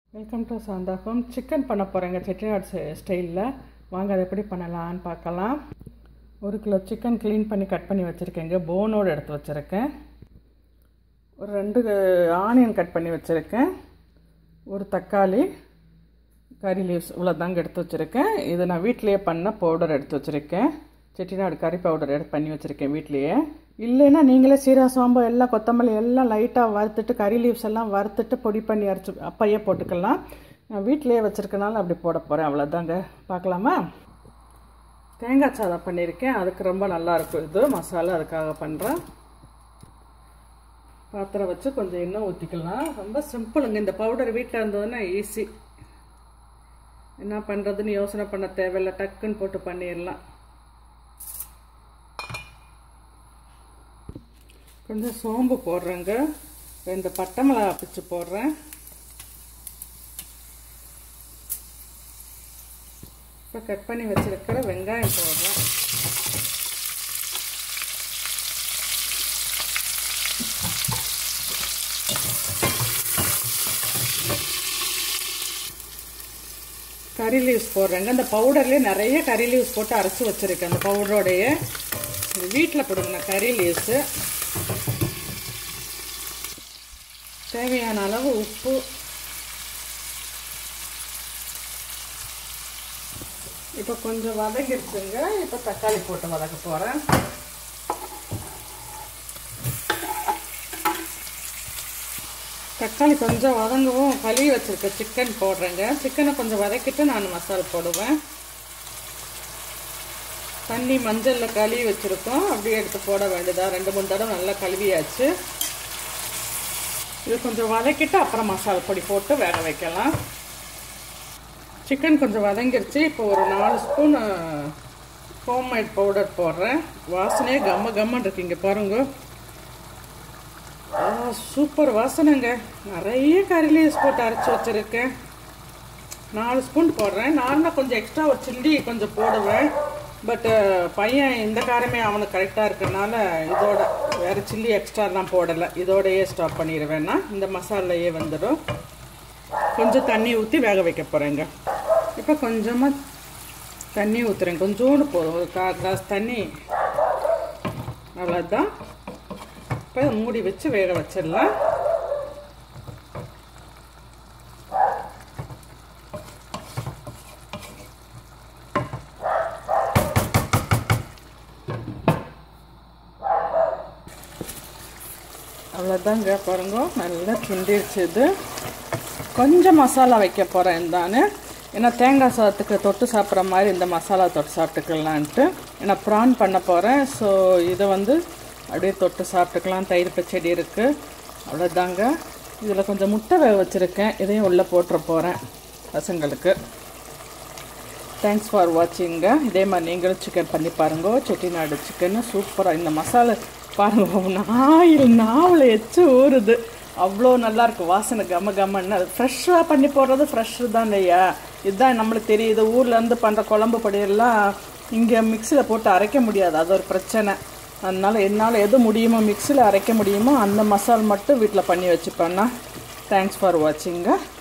welcome to சாந்தாகம் chicken பண்ண போகிறேங்க செட்டிநாடு ஸ்டைலில் வாங்க அதை எப்படி பண்ணலான்னு பார்க்கலாம் ஒரு கிலோ சிக்கன் க்ளீன் பண்ணி கட் பண்ணி வச்சுருக்கேங்க போனோடு எடுத்து வச்சுருக்கேன் ஒரு ரெண்டு ஆனியன் கட் பண்ணி வச்சுருக்கேன் ஒரு தக்காளி கறி லீவ்ஸ் இவ்வளோதாங்க எடுத்து வச்சுருக்கேன் இது நான் வீட்டிலையே பண்ண பவுடர் எடுத்து வச்சுருக்கேன் செட்டிநாடு கறி பவுடர் எடுத்து பண்ணி வச்சுருக்கேன் வீட்லேயே இல்லைன்னா நீங்களே சீரா சோம்பு எல்லாம் கொத்தமல்லி எல்லாம் லைட்டாக வறுத்துட்டு கறி லீவ்ஸ் எல்லாம் வறுத்துட்டு பொடி பண்ணி அரைச்சி அப்பையே போட்டுக்கலாம் நான் வீட்டிலையே வச்சுருக்கனால அப்படி போட போகிறேன் அவ்வளோதாங்க பார்க்கலாமா தேங்காய் சாதம் பண்ணியிருக்கேன் அதுக்கு ரொம்ப நல்லாயிருக்கும் இது மசாலா அதுக்காக பண்ணுறேன் பாத்திரம் வச்சு கொஞ்சம் எண்ணெய் ஊற்றிக்கலாம் ரொம்ப சிம்பிளுங்க இந்த பவுடர் வீட்டில் இருந்ததுன்னா ஈஸி என்ன பண்ணுறதுன்னு யோசனை பண்ண தேவையில்லை டக்குன்னு போட்டு பண்ணிடலாம் கொஞ்சம் சோம்பு போடுறேங்க ரெண்டு பட்டை மிளகா பிச்சு போடுறேன் இப்போ கட் பண்ணி வச்சிருக்கிற வெங்காயம் போடுறேன் கறி லீவ்ஸ் போடுறேங்க அந்த பவுடர்லேயே நிறைய கறி லீவ்ஸ் போட்டு அரைச்சி வச்சுருக்கேன் அந்த பவுடரோடைய வீட்டில் போடுங்க கறி லீவ்ஸு தேவையான அளவு உப்பு இப்போ கொஞ்சம் வதங்கிடுச்சுங்க இப்போ தக்காளி போட்டு வதக்க போகிறேன் தக்காளி கொஞ்சம் வதங்கவும் கழுவி வச்சுருக்க சிக்கன் போடுறேங்க சிக்கனை கொஞ்சம் வதக்கிட்டு நான் மசால் போடுவேன் தண்ணி மஞ்சளில் கழுவி வச்சுருக்கோம் அப்படியே எடுத்து போட வேண்டியதா ரெண்டு மூணு தடவை நல்லா கழுவியாச்சு இது கொஞ்சம் வதக்கிட்டு அப்புறம் மசாலா பொடி போட்டு வேக வைக்கலாம் சிக்கன் கொஞ்சம் வதங்கிருச்சு இப்போ ஒரு நாலு ஸ்பூன் ஹோம்மேட் பவுடர் போடுறேன் வாசனையே கம்ம கம்மன் இருக்கு இங்கே பாருங்க சூப்பர் வாசனைங்க நிறைய கறிலீஸ் போட்டு அரைச்சி வச்சுருக்கேன் நாலு ஸ்பூன் போடுறேன் நானும் கொஞ்சம் எக்ஸ்ட்ரா ஒரு சில்லி கொஞ்சம் போடுவேன் பட்டு பையன் இந்த காரமே அவனுக்கு கரெக்டாக இருக்கிறனால இதோட வேறு சில்லி எக்ஸ்ட்ராலாம் போடலை இதோடையே ஸ்டாப் பண்ணிடுவேன்னா இந்த மசாலையே வந்துடும் கொஞ்சம் தண்ணி ஊற்றி வேக வைக்க போகிறேங்க இப்போ கொஞ்சமாக தண்ணி ஊற்றுறேன் கொஞ்சோண்டு போதும் ஒரு கா கிளாஸ் தண்ணி அவ்வளோதான் இப்போ மூடி வச்சு வேக வச்சிடலாம் அவ்வளோதாங்க பாருங்க நல்லா கிண்டிடுச்சு இது கொஞ்சம் மசாலா வைக்க போகிறேன் தானே ஏன்னா தேங்காய் சாதத்துக்கு தொட்டு சாப்பிட்ற மாதிரி இந்த மசாலா தொட்டு சாப்பிட்டுக்கலான்ட்டு ஏன்னா ப்ரான் பண்ண போகிறேன் ஸோ இதை வந்து அப்படியே தொட்டு சாப்பிட்டுக்கலாம் தயிர் பச்சடி இருக்குது அவ்வளோதாங்க இதில் கொஞ்சம் முட்டை வேக வச்சுருக்கேன் இதையும் உள்ளே போட்டுற போகிறேன் பசங்களுக்கு தேங்க்ஸ் ஃபார் வாட்சிங்க இதே மாதிரி நீங்களும் சிக்கன் பண்ணி பாருங்க செட்டிநாடு சிக்கன் சூப்பராக இந்த மசாலா பாருங்க நாயில் நாவில் எச்சு ஊறுது அவ்வளோ நல்லாயிருக்கு வாசனை கம கம்மன்னு அது ஃப்ரெஷ்ஷாக பண்ணி போடுறது ஃப்ரெஷ்ஷு தான் இல்லையா இதுதான் நம்மளுக்கு தெரியுது ஊர்லேருந்து பண்ணுற குழம்பு பொடியெல்லாம் இங்கே மிக்சியில் போட்டு அரைக்க முடியாது அது ஒரு பிரச்சனை அதனால் என்னால் எது முடியுமோ மிக்சியில் அரைக்க முடியுமோ அந்த மசால் மட்டும் வீட்டில் பண்ணி வச்சுப்பேன்னா தேங்க்ஸ் ஃபார் வாட்சிங்க